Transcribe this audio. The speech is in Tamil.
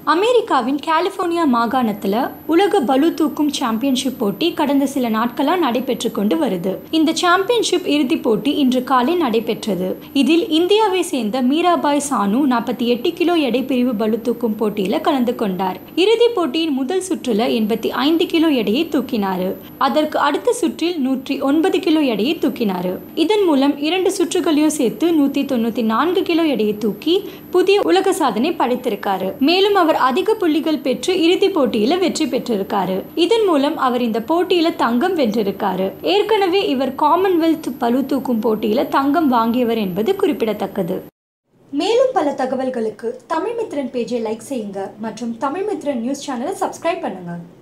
அமெரிக்காவின் கலிஃபோர்னியா மாகாணத்தில் உலக பளு தூக்கும் சாம்பியன்ஷிப் போட்டி கடந்த சில நாட்களாக நடைபெற்று கொண்டு வருது இந்த சாம்பியன்ஷிப் இறுதிப் போட்டி இன்று காலை நடைபெற்றது இதில் இந்தியாவை சேர்ந்த மீராபாய் சானு நாற்பத்தி எட்டு கிலோ எடை பிரிவு பளு தூக்கும் போட்டியில் கலந்து கொண்டார் இறுதிப் போட்டியின் முதல் சுற்றுல எண்பத்தி ஐந்து கிலோ எடையை தூக்கினார் அதற்கு அடுத்த சுற்றில் நூற்றி ஒன்பது கிலோ எடையை தூக்கினார் இதன் மூலம் இரண்டு சுற்றுகளையும் சேர்த்து நூற்றி தொண்ணூற்றி நான்கு கிலோ எடையை தூக்கி புதிய உலக சாதனை படைத்திருக்காரு மேலும் அவர் அதிக புள்ளிகள் பெற்று இறுதிப் போட்டியில வெற்றி பெற்றிருக்காரு இதன் மூலம் அவர் இந்த போட்டியில தங்கம் வென்றிருக்காரு ஏற்கனவே இவர் காமன்வெல்த் பளு தூக்கும் போட்டியில தங்கம் வாங்கியவர் என்பது குறிப்பிடத்தக்கது மேலும் பல தகவல்களுக்கு தமிழ் மித்ரன் பேஜை லைக் செய்யுங்க மற்றும் தமிழ் மித்ரன் நியூஸ் சேனலை சப்ஸ்கிரைப் பண்ணுங்க